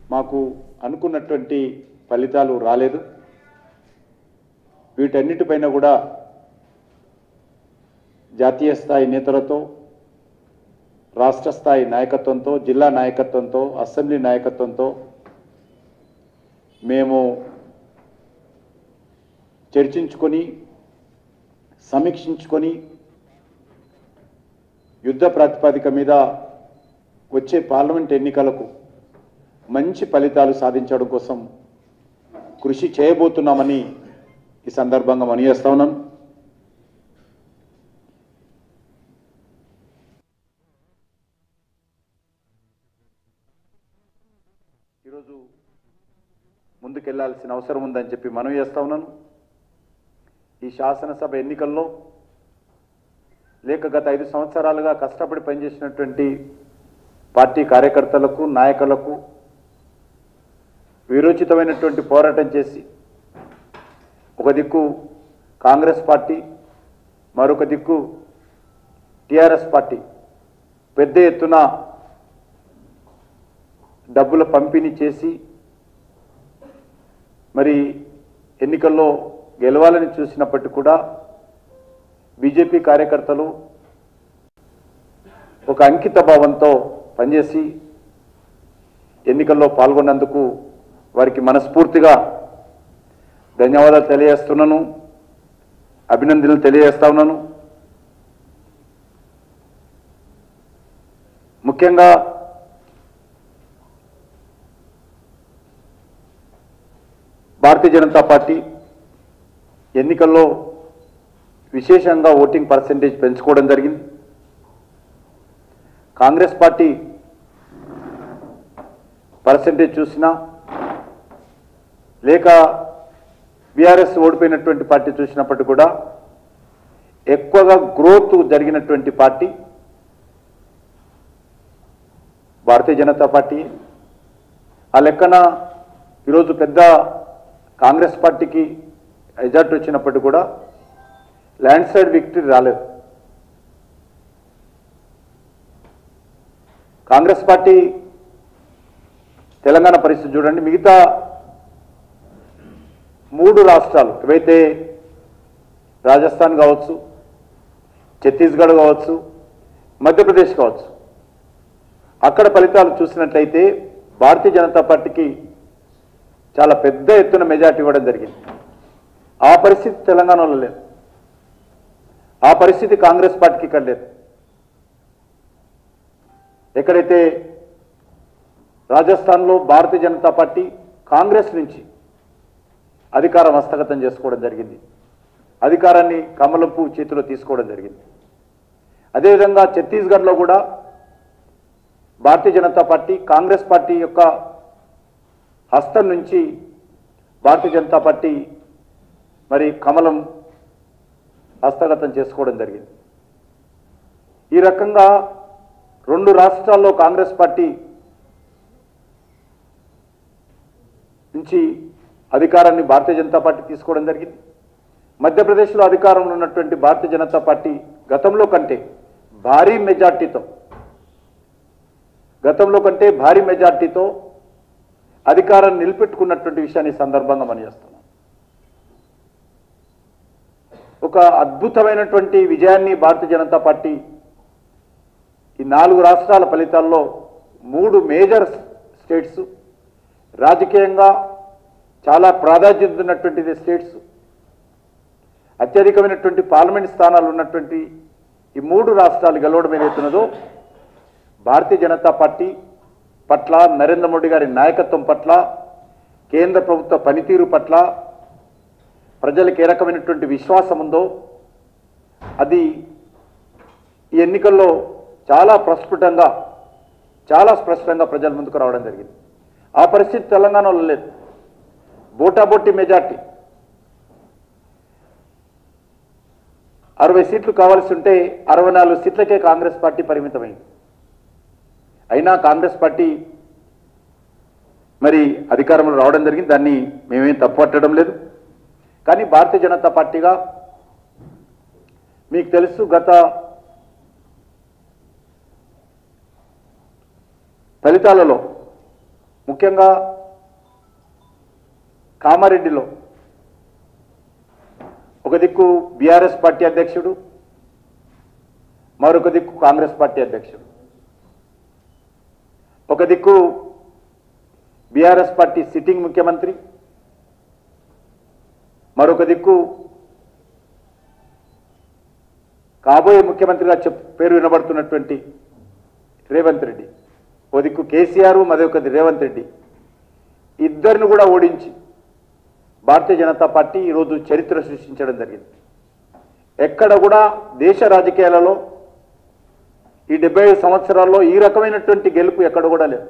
మాకు అనుకున్నటువంటి ఫలితాలు రాలేదు వీటన్నిటిపైన కూడా జాతీయ స్థాయి నేతలతో రాష్ట్ర స్థాయి నాయకత్వంతో జిల్లా నాయకత్వంతో అసెంబ్లీ నాయకత్వంతో మేము చర్చించుకొని సమీక్షించుకొని యుద్ధ ప్రాతిపదిక మీద వచ్చే పార్లమెంట్ ఎన్నికలకు మంచి ఫలితాలు సాధించడం కోసం కృషి చేయబోతున్నామని ఈ సందర్భంగా మనయేస్తా ఉన్నాను ఈరోజు ముందుకెళ్లాల్సిన అవసరం ఉందని చెప్పి మనం చేస్తా ఉన్నాను ఈ శాసనసభ ఎన్నికల్లో లేక గత ఐదు సంవత్సరాలుగా కష్టపడి పనిచేసినటువంటి పార్టీ కార్యకర్తలకు నాయకులకు విరోచితమైనటువంటి పోరాటం చేసి ఒక దిక్కు కాంగ్రెస్ పార్టీ మరొక దిక్కు టిఆర్ఎస్ పార్టీ పెద్ద ఎత్తున డబ్బుల పంపిణీ చేసి మరి ఎన్నికల్లో గెలవాలని చూసినప్పటికీ కూడా బీజేపీ కార్యకర్తలు ఒక అంకిత భావంతో పనిచేసి ఎన్నికల్లో పాల్గొన్నందుకు వారికి మనస్ఫూర్తిగా ధన్యవాదాలు తెలియజేస్తున్నాను అభినందనలు తెలియజేస్తా ఉన్నాను ముఖ్యంగా భారతీయ జనతా పార్టీ ఎన్నికల్లో విశేషంగా ఓటింగ్ పర్సంటేజ్ పెంచుకోవడం జరిగింది కాంగ్రెస్ పార్టీ పర్సంటేజ్ చూసినా లేక బీఆర్ఎస్ ఓడిపోయినటువంటి పార్టీ చూసినప్పటికీ కూడా ఎక్కువగా గ్రోత్ జరిగినటువంటి పార్టీ భారతీయ జనతా పార్టీ ఆ లెక్కన ఈరోజు పెద్ద కాంగ్రెస్ పార్టీకి రిజల్ట్ వచ్చినప్పటికీ కూడా ల్యాండ్ స్లైడ్ విక్టరీ రాలేదు కాంగ్రెస్ పార్టీ తెలంగాణ పరిస్థితి చూడండి మిగతా మూడు రాష్ట్రాలు ఏవైతే రాజస్థాన్ కావచ్చు ఛత్తీస్గఢ్ కావచ్చు మధ్యప్రదేశ్ కావచ్చు అక్కడ ఫలితాలు చూసినట్లయితే భారతీయ జనతా పార్టీకి చాలా పెద్ద ఎత్తున మెజార్టీ ఇవ్వడం జరిగింది ఆ పరిస్థితి తెలంగాణలో లేదు ఆ పరిస్థితి కాంగ్రెస్ పార్టీకి ఇక్కడ లేదు ఎక్కడైతే రాజస్థాన్లో భారతీయ జనతా పార్టీ కాంగ్రెస్ నుంచి అధికారం హస్తగతం చేసుకోవడం జరిగింది అధికారాన్ని కమలం పువ్వు చేతిలో తీసుకోవడం జరిగింది అదేవిధంగా ఛత్తీస్గఢ్లో కూడా Bharatiya Janata party Congress party యొక్క హస్తం నుంచి భారతీయ జనతా పార్టీ మరి కమలం హస్తగతం చేసుకోవడం జరిగింది ఈ రకంగా రెండు రాష్ట్రాల్లో కాంగ్రెస్ పార్టీ నుంచి అధికారాన్ని భారతీయ జనతా పార్టీ తీసుకోవడం జరిగింది మధ్యప్రదేశ్లో అధికారంలో ఉన్నటువంటి భారతీయ జనతా పార్టీ గతంలో కంటే భారీ మెజార్టీతో గతంలో కంటే భారీ మెజార్టీతో అధికారాన్ని నిలబెట్టుకున్నటువంటి విషయాన్ని ఈ సందర్భంగా మనం చేస్తున్నాం ఒక అద్భుతమైనటువంటి విజయాన్ని భారతీయ జనతా పార్టీ ఈ నాలుగు రాష్ట్రాల ఫలితాల్లో మూడు మేజర్ స్టేట్స్ రాజకీయంగా చాలా ప్రాధాన్యత ఉన్నటువంటి స్టేట్స్ అత్యధికమైనటువంటి పార్లమెంట్ స్థానాలు ఉన్నటువంటి ఈ మూడు రాష్ట్రాలు గెలవడం ఏదైతున్నదో భారతీయ జనతా పార్టీ పట్ల నరేంద్ర మోడీ గారి నాయకత్వం పట్ల కేంద్ర ప్రభుత్వ పనితీరు పట్ల ప్రజలకు ఏ రకమైనటువంటి విశ్వాసం ఉందో అది ఈ ఎన్నికల్లో చాలా ప్రస్ఫుటంగా చాలా స్పష్టంగా ప్రజల ముందుకు రావడం జరిగింది ఆ పరిస్థితి తెలంగాణలో లేదు బోటాబోటి మెజార్టీ అరవై సీట్లు కావాల్సి ఉంటే అరవై నాలుగు సీట్లకే కాంగ్రెస్ పార్టీ పరిమితమైంది అయినా కాంగ్రెస్ పార్టీ మరి అధికారంలో రావడం జరిగింది దాన్ని మేమేం తప్పుపట్టడం లేదు కానీ భారతీయ జనతా పార్టీగా మీకు తెలుసు గత ఫలితాలలో ముఖ్యంగా కామారెడ్డిలో ఒక దిక్కు బీఆర్ఎస్ పార్టీ అధ్యక్షుడు మరొక దిక్కు కాంగ్రెస్ పార్టీ అధ్యక్షుడు ఒక దిక్కు బీఆర్ఎస్ పార్టీ సిట్టింగ్ ముఖ్యమంత్రి మరొక దిక్కు కాబోయే ముఖ్యమంత్రిగా చెప్ పేరు వినబడుతున్నటువంటి రేవంత్ రెడ్డి ఓ దిక్కు కేసీఆర్ మరొక రేవంత్ రెడ్డి ఇద్దరిని కూడా ఓడించి భారతీయ జనతా పార్టీ ఈరోజు చరిత్ర సృష్టించడం జరిగింది ఎక్కడ కూడా దేశ రాజకీయాలలో ఈ డెబ్బై ఐదు సంవత్సరాల్లో ఈ రకమైనటువంటి గెలుపు ఎక్కడ కూడా లేదు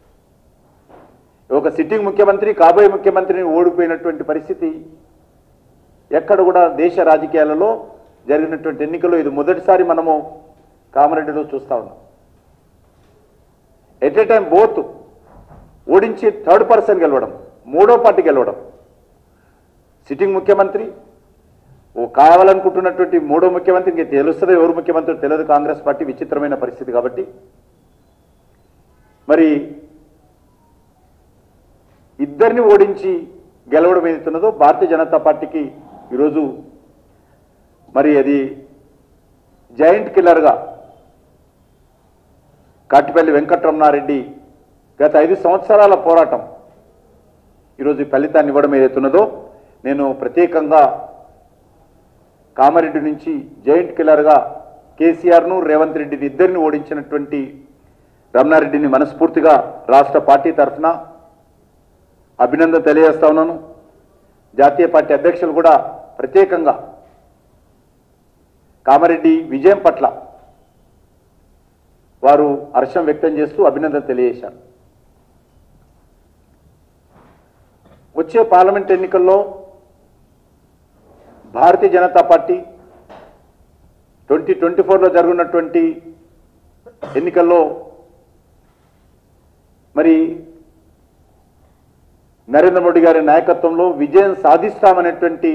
ఒక సిట్టింగ్ ముఖ్యమంత్రి కాబోయే ముఖ్యమంత్రిని ఓడిపోయినటువంటి పరిస్థితి ఎక్కడ కూడా దేశ రాజకీయాలలో జరిగినటువంటి ఎన్నికల్లో ఇది మొదటిసారి మనము కామారెడ్డిలో చూస్తా ఉన్నాం ఎట్ ఏ టైం బోత్ ఓడించి థర్డ్ పర్సన్ గెలవడం మూడో పార్టీ గెలవడం సిట్టింగ్ ముఖ్యమంత్రి ఓ కావాలనుకుంటున్నటువంటి మూడో ముఖ్యమంత్రి ఇంక తెలుస్తుంది ఎవరు ముఖ్యమంత్రి తెలియదు కాంగ్రెస్ పార్టీ విచిత్రమైన పరిస్థితి కాబట్టి మరి ఇద్దరిని ఓడించి గెలవడం ఏదైతున్నదో భారతీయ జనతా పార్టీకి ఈరోజు మరి అది జాయింట్ కిల్లర్గా కాటిపల్లి వెంకటరమణారెడ్డి గత ఐదు సంవత్సరాల పోరాటం ఈరోజు ఈ ఫలితాన్ని ఇవ్వడం ఏదైతున్నదో నేను ప్రత్యేకంగా కామారెడ్డి నుంచి జాయింట్ కిల్లర్గా కేసీఆర్ను రేవంత్ రెడ్డిని ఇద్దరిని ఓడించినటువంటి రమణారెడ్డిని మనస్ఫూర్తిగా రాష్ట్ర పార్టీ తరఫున అభినందన తెలియజేస్తా ఉన్నాను జాతీయ పార్టీ అధ్యక్షులు కూడా ప్రత్యేకంగా కామారెడ్డి విజయం పట్ల వారు హర్షం వ్యక్తం చేస్తూ అభినందన తెలియజేశారు వచ్చే పార్లమెంట్ ఎన్నికల్లో Bharatiya Janata party twenty twenty ఫోర్లో జరుగుతున్నటువంటి ఎన్నికల్లో మరి నరేంద్ర మోడీ గారి నాయకత్వంలో విజయం సాధిస్తామనేటువంటి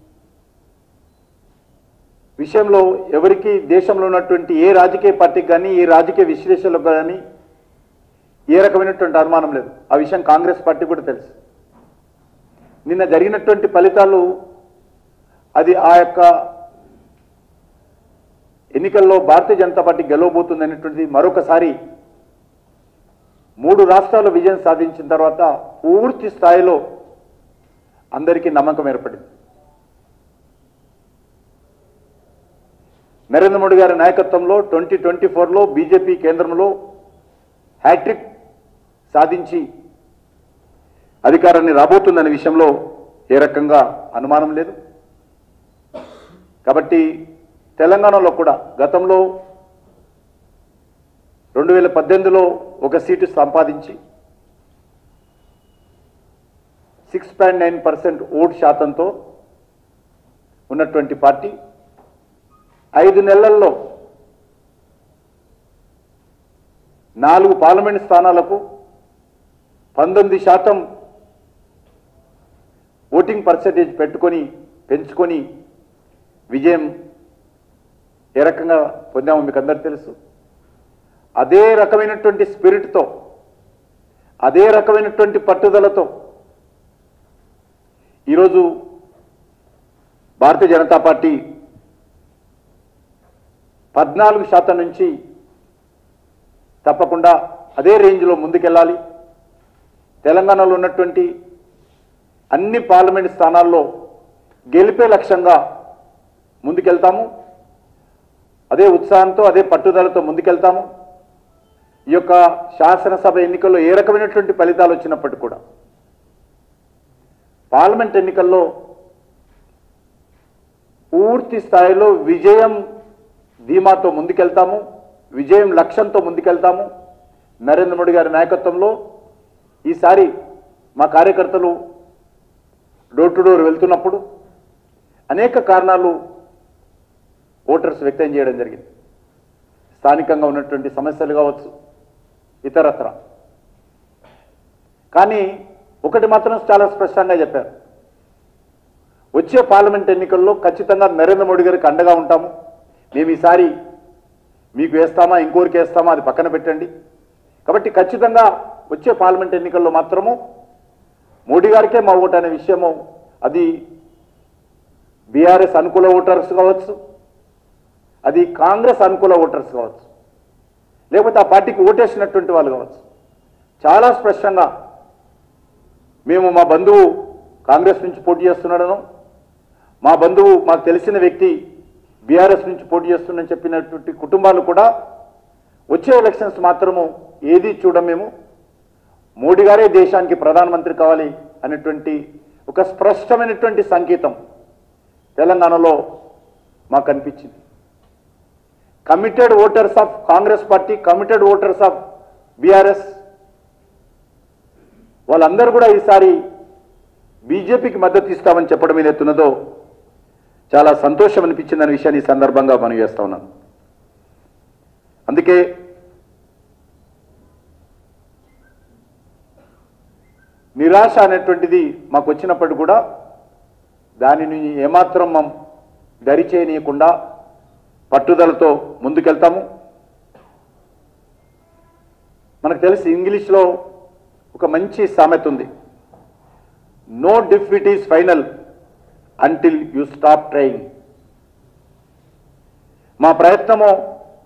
విషయంలో ఎవరికి దేశంలో ఉన్నటువంటి ఏ రాజకీయ పార్టీకి కానీ ఏ రాజకీయ విశ్లేషణలకు కానీ ఏ రకమైనటువంటి అనుమానం లేదు ఆ విషయం కాంగ్రెస్ పార్టీ కూడా తెలుసు నిన్న జరిగినటువంటి ఫలితాలు అది ఆ యొక్క ఎన్నికల్లో భారతీయ జనతా పార్టీ గెలవబోతుంది అనేటువంటిది మరొకసారి మూడు రాష్ట్రాలు విజయం సాధించిన తర్వాత పూర్తి స్థాయిలో అందరికీ నమ్మకం ఏర్పడింది నరేంద్ర మోడీ గారి నాయకత్వంలో ట్వంటీ ట్వంటీ ఫోర్లో బీజేపీ కేంద్రంలో హ్యాట్రిక్ సాధించి అధికారాన్ని రాబోతుందనే విషయంలో ఏ రకంగా అనుమానం లేదు కాబట్టి తెలంగాణలో కూడా గతంలో రెండు వేల పద్దెనిమిదిలో ఒక సీటు సంపాదించి six point nine percent vote శాతంతో ఉన్నటువంటి పార్టీ ఐదు నెలల్లో నాలుగు పార్లమెంట్ స్థానాలకు పంతొమ్మిది శాతం ఓటింగ్ పర్సంటేజ్ పెట్టుకొని పెంచుకొని విజయం ఏ రకంగా పొందామో మీకు అందరు తెలుసు అదే రకమైనటువంటి స్పిరిట్తో అదే రకమైనటువంటి పట్టుదలతో ఈరోజు భారతీయ జనతా పార్టీ పద్నాలుగు శాతం నుంచి తప్పకుండా అదే రేంజ్లో ముందుకెళ్ళాలి తెలంగాణలో ఉన్నటువంటి అన్ని పార్లమెంట్ స్థానాల్లో గెలిపే లక్ష్యంగా ముందుకెళ్తాము అదే ఉత్సాహంతో అదే పట్టుదలతో ముందుకెళ్తాము ఈ యొక్క శాసనసభ ఎన్నికల్లో ఏ రకమైనటువంటి ఫలితాలు వచ్చినప్పటికీ కూడా పార్లమెంట్ ఎన్నికల్లో పూర్తి స్థాయిలో విజయం ధీమాతో ముందుకెళ్తాము విజయం లక్ష్యంతో ముందుకెళ్తాము నరేంద్ర మోడీ గారి నాయకత్వంలో ఈసారి మా కార్యకర్తలు డోర్ టు డోర్ వెళ్తున్నప్పుడు అనేక కారణాలు ఓటర్స్ వ్యక్తం చేయడం జరిగింది స్థానికంగా ఉన్నటువంటి సమస్యలు కావచ్చు ఇతరత్ర కానీ ఒకటి మాత్రం చాలా స్పష్టంగా చెప్పారు వచ్చే పార్లమెంట్ ఎన్నికల్లో ఖచ్చితంగా నరేంద్ర మోడీ గారికి అండగా ఉంటాము మేము ఈసారి మీకు వేస్తామా ఇంకోరికి వేస్తామా అది పక్కన పెట్టండి కాబట్టి ఖచ్చితంగా వచ్చే పార్లమెంట్ ఎన్నికల్లో మాత్రము మోడీ గారికే మా ఓటు అనే విషయము అది బీఆర్ఎస్ అనుకూల ఓటర్స్ కావచ్చు అది కాంగ్రెస్ అనుకూల ఓటర్స్ కావచ్చు లేకపోతే ఆ పార్టీకి ఓటేసినటువంటి వాళ్ళు కావచ్చు చాలా స్పష్టంగా మేము మా బంధువు కాంగ్రెస్ నుంచి పోటీ చేస్తున్నాడను మా బంధువు మాకు తెలిసిన వ్యక్తి బీఆర్ఎస్ నుంచి పోటీ చేస్తుండని చెప్పినటువంటి కుటుంబాలు కూడా వచ్చే ఎలక్షన్స్ మాత్రము ఏది చూడం మేము మోడీ గారే దేశానికి ప్రధానమంత్రి కావాలి అనేటువంటి ఒక స్పష్టమైనటువంటి సంకేతం తెలంగాణలో మాకు అనిపించింది committed voters of Congress party committed voters of BRS వాళ్ళందరూ కూడా ఈసారి బీజేపీకి మద్దతు ఇస్తామని చెప్పడం ఏదైతున్నదో చాలా సంతోషం అనిపించిందనే విషయాన్ని ఈ సందర్భంగా మనం చేస్తా ఉన్నాను అందుకే నిరాశ అనేటువంటిది మాకు వచ్చినప్పటికీ కూడా దానిని ఏమాత్రం మనం దరి చేయనీయకుండా పట్టుదలతో ముందుకెళ్తాము మనకు తెలిసి ఇంగ్లీష్లో ఒక మంచి సామెత ఉంది no defeat is final until you stop trying మా ప్రయత్నము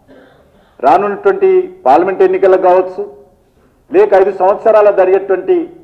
రానున్నటువంటి పార్లమెంట్ ఎన్నికలకు కావచ్చు లేక ఐదు సంవత్సరాల జరిగేటువంటి